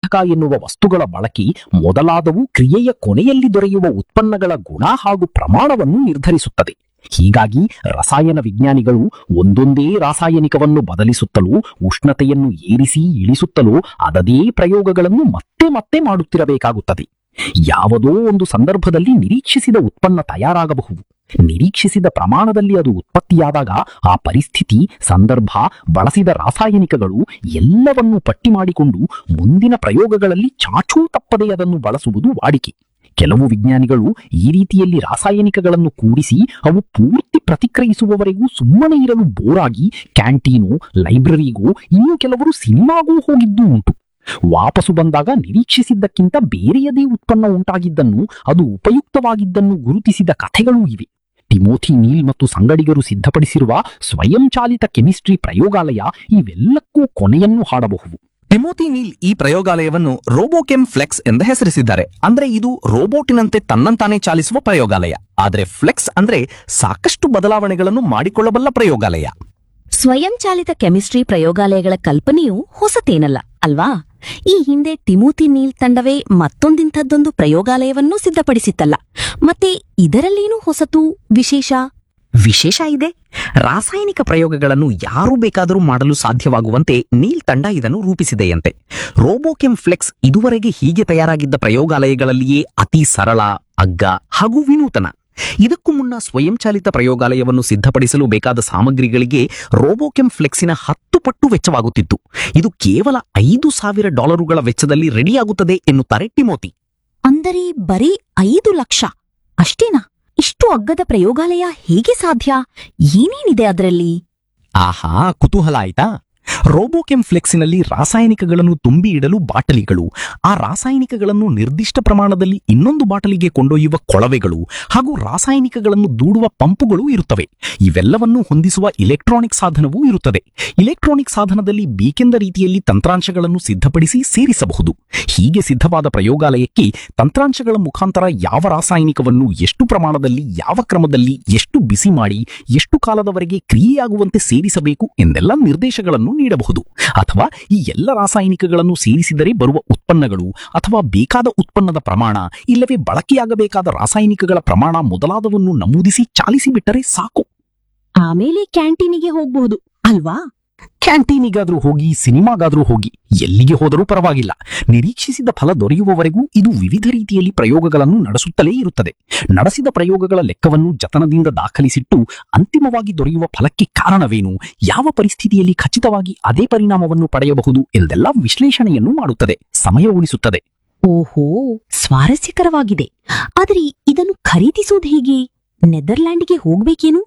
ರಸಾಯನಿಕ ಎನ್ನುವ ವಸ್ತುಗಳ ಬಳಕೆ ಮೊದಲಾದವು ಕ್ರಿಯೆಯ ಕೊನೆಯಲ್ಲಿ ದೊರೆಯುವ ಉತ್ಪನ್ನಗಳ ಗುಣ ಹಾಗೂ ಪ್ರಮಾಣವನ್ನು ನಿರ್ಧರಿಸುತ್ತದೆ ಹೀಗಾಗಿ ರಸಾಯನ ವಿಜ್ಞಾನಿಗಳು ಒಂದೊಂದೇ ರಾಸಾಯನಿಕವನ್ನು ಬದಲಿಸುತ್ತಲೂ ಉಷ್ಣತೆಯನ್ನು ಏರಿಸಿ ಇಳಿಸುತ್ತಲೂ ಅದದೇ ಪ್ರಯೋಗಗಳನ್ನು ಮತ್ತೆ ಮತ್ತೆ ಮಾಡುತ್ತಿರಬೇಕಾಗುತ್ತದೆ ಯಾವುದೋ ಒಂದು ಸಂದರ್ಭದಲ್ಲಿ ನಿರೀಕ್ಷಿಸಿದ ಉತ್ಪನ್ನ ತಯಾರಾಗಬಹುದು ನಿರೀಕ್ಷಿಸಿದ ಪ್ರಮಾಣದಲ್ಲಿ ಅದು ಉತ್ಪತ್ತಿಯಾದಾಗ ಆ ಪರಿಸ್ಥಿತಿ ಸಂದರ್ಭ ಬಳಸಿದ ರಾಸಾಯನಿಕಗಳು ಎಲ್ಲವನ್ನೂ ಪಟ್ಟಿ ಮಾಡಿಕೊಂಡು ಮುಂದಿನ ಪ್ರಯೋಗಗಳಲ್ಲಿ ಚಾಚೂ ತಪ್ಪದೆ ಅದನ್ನು ಬಳಸುವುದು ವಾಡಿಕೆ ಕೆಲವು ವಿಜ್ಞಾನಿಗಳು ಈ ರೀತಿಯಲ್ಲಿ ರಾಸಾಯನಿಕಗಳನ್ನು ಕೂಡಿಸಿ ಅವು ಪೂರ್ತಿ ಪ್ರತಿಕ್ರಿಯಿಸುವವರೆಗೂ ಸುಮ್ಮನೆ ಇರಲು ಬೋರಾಗಿ ಕ್ಯಾಂಟೀನು ಲೈಬ್ರರಿಗೂ ಇನ್ನು ಕೆಲವರು ಸಿನಿಮಾಗೂ ಹೋಗಿದ್ದೂ ಉಂಟು ವಾಪಸು ಬಂದಾಗ ನಿರೀಕ್ಷಿಸಿದ್ದಕ್ಕಿಂತ ಬೇರೆಯದೇ ಉತ್ಪನ್ನ ಉಂಟಾಗಿದ್ದನ್ನು ಅದು ಉಪಯುಕ್ತವಾಗಿದ್ದನ್ನು ಗುರುತಿಸಿದ ಕಥೆಗಳೂ ಇವೆ ಟಿಮೋಥಿ ನೀಲ್ ಮತ್ತು ಸಂಗಡಿಗರು ಸಿದ್ಧಪಡಿಸಿರುವ ಸ್ವಯಂಚಾಲಿತ ಕೆಮಿಸ್ಟ್ರಿ ಪ್ರಯೋಗಾಲಯ ಇವೆಲ್ಲಕ್ಕೂ ಕೊನೆಯನ್ನು ಹಾಡಬಹುದು ಟಿಮೋತಿ ನೀಲ್ ಈ ಪ್ರಯೋಗಾಲಯವನ್ನು ರೋಬೋಕೆಮ್ ಫ್ಲೆಕ್ಸ್ ಎಂದು ಹೆಸರಿಸಿದ್ದಾರೆ ಅಂದ್ರೆ ಇದು ರೋಬೋಟಿನಂತೆ ತನ್ನಂತಾನೇ ಚಾಲಿಸುವ ಪ್ರಯೋಗಾಲಯ ಆದ್ರೆ ಫ್ಲೆಕ್ಸ್ ಅಂದ್ರೆ ಸಾಕಷ್ಟು ಬದಲಾವಣೆಗಳನ್ನು ಮಾಡಿಕೊಳ್ಳಬಲ್ಲ ಪ್ರಯೋಗಾಲಯ ಸ್ವಯಂಚಾಲಿತ ಕೆಮಿಸ್ಟ್ರಿ ಪ್ರಯೋಗಾಲಯಗಳ ಕಲ್ಪನೆಯು ಹೊಸತೇನಲ್ಲ ಅಲ್ವಾ ಈ ಹಿಂದೆ ಟಿಮೋತಿ ನೀಲ್ ತಂಡವೇ ಮತ್ತೊಂದಿಂಥದ್ದೊಂದು ಪ್ರಯೋಗಾಲಯವನ್ನೂ ಸಿದ್ಧಪಡಿಸಿತ್ತಲ್ಲ ಮತ್ತೆ ಇದರಲ್ಲೇನು ಹೊಸತು ವಿಶೇಷ ವಿಶೇಷ ಇದೆ ರಾಸಾಯನಿಕ ಪ್ರಯೋಗಗಳನ್ನು ಯಾರು ಬೇಕಾದರೂ ಮಾಡಲು ಸಾಧ್ಯವಾಗುವಂತೆ ನೀಲ್ ತಂಡ ಇದನ್ನು ರೂಪಿಸಿದೆಯಂತೆ ರೋಬೋಕೆಮ್ ಫ್ಲೆಕ್ಸ್ ಇದುವರೆಗೆ ಹೀಗೆ ತಯಾರಾಗಿದ್ದ ಪ್ರಯೋಗಾಲಯಗಳಲ್ಲಿಯೇ ಅತಿ ಸರಳ ಅಗ್ಗ ಹಾಗೂ ವಿನೂತನ ಇದಕ್ಕೂ ಮುನ್ನ ಸ್ವಯಂಚಾಲಿತ ಪ್ರಯೋಗಾಲಯವನ್ನು ಸಿದ್ಧಪಡಿಸಲು ಬೇಕಾದ ಸಾಮಗ್ರಿಗಳಿಗೆ ರೋಬೋಕೆಮ್ ಫ್ಲೆಕ್ಸಿನ ಹತ್ತು ಪಟ್ಟು ವೆಚ್ಚವಾಗುತ್ತಿತ್ತು ಇದು ಕೇವಲ ಐದು ಸಾವಿರ ಡಾಲರುಗಳ ವೆಚ್ಚದಲ್ಲಿ ರೆಡಿಯಾಗುತ್ತದೆ ಎನ್ನುತ್ತಾರೆ ಟಿಮೋತಿ ಅಂದರೆ ಬರೀ ಐದು ಲಕ್ಷ ಅಷ್ಟೇನಾ ಇಷ್ಟು ಅಗ್ಗದ ಪ್ರಯೋಗಾಲಯ ಹೇಗೆ ಸಾಧ್ಯ ಏನೇನಿದೆ ಅದರಲ್ಲಿ ಆಹಾ ಕುತೂಹಲ ಆಯ್ತಾ ರೋಬೋಕೆಮ್ ಫ್ಲೆಕ್ಸಿನಲ್ಲಿ ರಾಸಾಯನಿಕಗಳನ್ನು ತುಂಬಿ ಇಡಲು ಬಾಟಲಿಗಳು ಆ ರಾಸಾಯನಿಕಗಳನ್ನು ನಿರ್ದಿಷ್ಟ ಪ್ರಮಾಣದಲ್ಲಿ ಇನ್ನೊಂದು ಬಾಟಲಿಗೆ ಕೊಂಡೊಯ್ಯುವ ಕೊಳವೆಗಳು ಹಾಗೂ ರಾಸಾಯನಿಕಗಳನ್ನು ದೂಡುವ ಪಂಪುಗಳು ಇರುತ್ತವೆ ಇವೆಲ್ಲವನ್ನು ಹೊಂದಿಸುವ ಇಲೆಕ್ಟ್ರಾನಿಕ್ ಸಾಧನವೂ ಇರುತ್ತದೆ ಇಲೆಕ್ಟ್ರಾನಿಕ್ ಸಾಧನದಲ್ಲಿ ಬೇಕೆಂದ ರೀತಿಯಲ್ಲಿ ತಂತ್ರಾಂಶಗಳನ್ನು ಸಿದ್ಧಪಡಿಸಿ ಸೇರಿಸಬಹುದು ಹೀಗೆ ಸಿದ್ಧವಾದ ಪ್ರಯೋಗಾಲಯಕ್ಕೆ ತಂತ್ರಾಂಶಗಳ ಮುಖಾಂತರ ಯಾವ ರಾಸಾಯನಿಕವನ್ನು ಎಷ್ಟು ಪ್ರಮಾಣದಲ್ಲಿ ಯಾವ ಕ್ರಮದಲ್ಲಿ ಎಷ್ಟು ಬಿಸಿ ಮಾಡಿ ಎಷ್ಟು ಕಾಲದವರೆಗೆ ಕ್ರಿಯೆಯಾಗುವಂತೆ ಸೇರಿಸಬೇಕು ಎಂದೆಲ್ಲ ನಿರ್ದೇಶಗಳನ್ನು ನೀಡಬಹುದು ಅಥವಾ ಈ ಎಲ್ಲ ರಾಸಾಯನಿಕಗಳನ್ನು ಸೇರಿಸಿದರೆ ಬರುವ ಉತ್ಪನ್ನಗಳು ಅಥವಾ ಬೇಕಾದ ಉತ್ಪನ್ನದ ಪ್ರಮಾಣ ಇಲ್ಲವೇ ಬಳಕೆಯಾಗಬೇಕಾದ ರಾಸಾಯನಿಕಗಳ ಪ್ರಮಾಣ ಮೊದಲಾದವನ್ನು ನಮೂದಿಸಿ ಚಾಲಿಸಿ ಬಿಟ್ಟರೆ ಸಾಕು ಆಮೇಲೆ ಕ್ಯಾಂಟೀನಿಗೆ ಹೋಗ್ಬಹುದು ಅಲ್ವಾ ಕ್ಯಾಂಟೀನಿಗಾದ್ರೂ ಹೋಗಿ ಸಿನಿಮಾಗಾದ್ರೂ ಹೋಗಿ ಎಲ್ಲಿಗೆ ಹೋದರೂ ಪರವಾಗಿಲ್ಲ ನಿರೀಕ್ಷಿಸಿದ ಫಲ ದೊರೆಯುವವರೆಗೂ ಇದು ವಿವಿಧ ರೀತಿಯಲ್ಲಿ ಪ್ರಯೋಗಗಳನ್ನು ನಡೆಸುತ್ತಲೇ ಇರುತ್ತದೆ ನಡೆಸಿದ ಪ್ರಯೋಗಗಳ ಲೆಕ್ಕವನ್ನು ಜತನದಿಂದ ದಾಖಲಿಸಿಟ್ಟು ಅಂತಿಮವಾಗಿ ದೊರೆಯುವ ಫಲಕ್ಕೆ ಕಾರಣವೇನು ಯಾವ ಪರಿಸ್ಥಿತಿಯಲ್ಲಿ ಖಚಿತವಾಗಿ ಅದೇ ಪರಿಣಾಮವನ್ನು ಪಡೆಯಬಹುದು ಎಂದೆಲ್ಲ ವಿಶ್ಲೇಷಣೆಯನ್ನು ಮಾಡುತ್ತದೆ ಸಮಯ ಉಳಿಸುತ್ತದೆ ಓಹೋ ಸ್ವಾರಸ್ಯಕರವಾಗಿದೆ ಆದರೆ ಇದನ್ನು ಖರೀದಿಸೋದು ಹೇಗೆ ನೆದರ್ಲ್ಯಾಂಡ್ಗೆ ಹೋಗ್ಬೇಕೇನು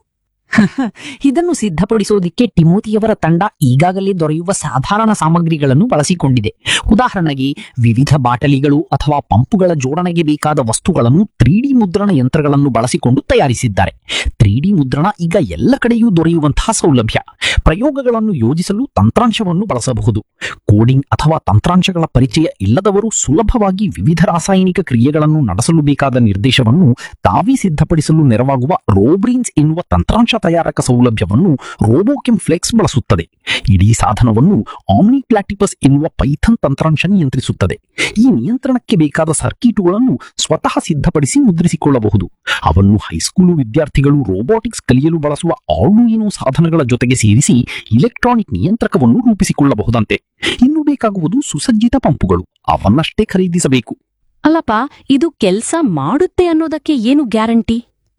ಇದನ್ನು ಸಿದ್ಧಪಡಿಸೋದಿಕ್ಕೆ ಟಿಮೋತಿಯವರ ತಂಡ ಈಗಾಗಲೇ ದೊರೆಯುವ ಸಾಧಾರಣ ಸಾಮಗ್ರಿಗಳನ್ನು ಬಳಸಿಕೊಂಡಿದೆ ಉದಾಹರಣೆಗೆ ವಿವಿಧ ಬಾಟಲಿಗಳು ಅಥವಾ ಪಂಪುಗಳ ಜೋಡಣೆಗೆ ಬೇಕಾದ ವಸ್ತುಗಳನ್ನು ತ್ರೀ ಡಿ ಮುದ್ರಣ ಯಂತ್ರಗಳನ್ನು ಬಳಸಿಕೊಂಡು ತಯಾರಿಸಿದ್ದಾರೆ ತ್ರೀ ಡಿ ಮುದ್ರಣ ಈಗ ಎಲ್ಲ ಕಡೆಯೂ ದೊರೆಯುವಂತಹ ಸೌಲಭ್ಯ ಪ್ರಯೋಗಗಳನ್ನು ಯೋಜಿಸಲು ತಂತ್ರಾಂಶವನ್ನು ಬಳಸಬಹುದು ಕೋಡಿಂಗ್ ಅಥವಾ ತಂತ್ರಾಂಶಗಳ ಪರಿಚಯ ಇಲ್ಲದವರು ಸುಲಭವಾಗಿ ವಿವಿಧ ರಾಸಾಯನಿಕ ಕ್ರಿಯೆಗಳನ್ನು ನಡೆಸಲು ಬೇಕಾದ ನಿರ್ದೇಶವನ್ನು ತಾವೇ ಸಿದ್ಧಪಡಿಸಲು ನೆರವಾಗುವ ರೋಬ್ರಿನ್ಸ್ ಎನ್ನುವ ತಂತ್ರಾಂಶ ತಯಾರಕ ಸೌಲಭ್ಯವನ್ನು ರೋಬೋಕೆಮ್ ಫ್ಲೆಕ್ಸ್ ಬಳಸುತ್ತದೆ ಇಡೀ ಸಾಧನವನ್ನು ಆಮ್ನಿ ಪ್ಲಾಟಿಪಸ್ ಎನ್ನುವ ಪೈಥನ್ ತಂತ್ರಾಂಶ ನಿಯಂತ್ರಿಸುತ್ತದೆ ಈ ನಿಯಂತ್ರಣಕ್ಕೆ ಬೇಕಾದ ಸರ್ಕಿಟುಗಳನ್ನು ಸ್ವತಃ ಸಿದ್ಧಪಡಿಸಿ ಮುದ್ರಿಸಿಕೊಳ್ಳಬಹುದು ಅವನ್ನು ಹೈಸ್ಕೂಲು ವಿದ್ಯಾರ್ಥಿಗಳು ರೋಬೋಟಿಕ್ಸ್ ಕಲಿಯಲು ಬಳಸುವ ಆರ್ಡುಯಿನೋ ಸಾಧನಗಳ ಜೊತೆಗೆ ಸೇರಿಸಿ ಇಲೆಕ್ಟ್ರಾನಿಕ್ ನಿಯಂತ್ರಕವನ್ನು ರೂಪಿಸಿಕೊಳ್ಳಬಹುದಂತೆ ಇನ್ನು ಬೇಕಾಗುವುದು ಸುಸಜ್ಜಿತ ಪಂಪುಗಳು ಅವನ್ನಷ್ಟೇ ಖರೀದಿಸಬೇಕು ಅಲ್ಲಪ್ಪ ಇದು ಕೆಲ್ಸ ಮಾಡುತ್ತೆ ಅನ್ನೋದಕ್ಕೆ ಏನು ಗ್ಯಾರಂಟಿ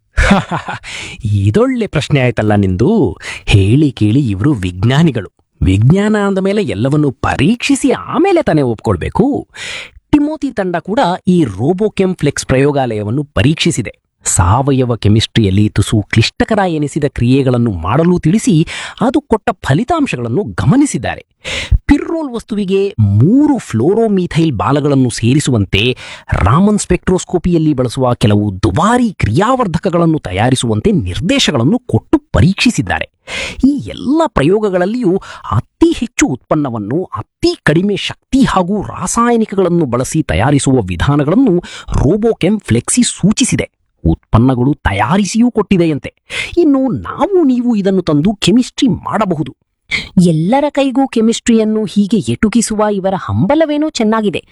ಇದೊಳ್ಳೆ ಪ್ರಶ್ನೆ ಆಯ್ತಲ್ಲ ನಿಂದು ಹೇಳಿ ಕೇಳಿ ಇವರು ವಿಜ್ಞಾನಿಗಳು ವಿಜ್ಞಾನ ಅಂದ ಮೇಲೆ ಎಲ್ಲವನ್ನು ಪರೀಕ್ಷಿಸಿ ಆಮೇಲೆ ತಾನೇ ಒಪ್ಕೊಳ್ಬೇಕು ಟಿಮೋತಿ ತಂಡ ಕೂಡ ಈ ರೋಬೋಕೆಮ್ ಫ್ಲೆಕ್ಸ್ ಪ್ರಯೋಗಾಲಯವನ್ನು ಪರೀಕ್ಷಿಸಿದೆ ಸಾವಯವ ಕೆಮಿಸ್ಟ್ರಿಯಲ್ಲಿ ತುಸು ಕ್ಲಿಷ್ಟಕರ ಎನಿಸಿದ ಕ್ರಿಯೆಗಳನ್ನು ಮಾಡಲು ತಿಳಿಸಿ ಅದು ಕೊಟ್ಟ ಫಲಿತಾಂಶಗಳನ್ನು ಗಮನಿಸಿದ್ದಾರೆ ಪಿರ್ರೋಲ್ ವಸ್ತುವಿಗೆ ಮೂರು ಫ್ಲೋರೋಮೀಥೈಲ್ ಬಾಲಗಳನ್ನು ಸೇರಿಸುವಂತೆ ರಾಮನ್ ಸ್ಪೆಕ್ಟ್ರೋಸ್ಕೋಪಿಯಲ್ಲಿ ಬಳಸುವ ಕೆಲವು ದುಬಾರಿ ಕ್ರಿಯಾವರ್ಧಕಗಳನ್ನು ತಯಾರಿಸುವಂತೆ ನಿರ್ದೇಶಗಳನ್ನು ಕೊಟ್ಟು ಪರೀಕ್ಷಿಸಿದ್ದಾರೆ ಈ ಎಲ್ಲ ಪ್ರಯೋಗಗಳಲ್ಲಿಯೂ ಅತಿ ಹೆಚ್ಚು ಉತ್ಪನ್ನವನ್ನು ಅತಿ ಕಡಿಮೆ ಶಕ್ತಿ ಹಾಗೂ ರಾಸಾಯನಿಕಗಳನ್ನು ಬಳಸಿ ತಯಾರಿಸುವ ವಿಧಾನಗಳನ್ನು ರೋಬೋಕೆಮ್ ಫ್ಲೆಕ್ಸಿ ಸೂಚಿಸಿದೆ ಉತ್ಪನ್ನಗಳು ತಯಾರಿಸಿಯೂ ಕೊಟ್ಟಿದೆಯಂತೆ ಇನ್ನು ನಾವು ನೀವು ಇದನ್ನು ತಂದು ಕೆಮಿಸ್ಟ್ರಿ ಮಾಡಬಹುದು ಎಲ್ಲರ ಕೈಗೂ ಕೆಮಿಸ್ಟ್ರಿಯನ್ನು ಹೀಗೆ ಎಟುಕಿಸುವ ಇವರ ಹಂಬಲವೇನೋ ಚೆನ್ನಾಗಿದೆ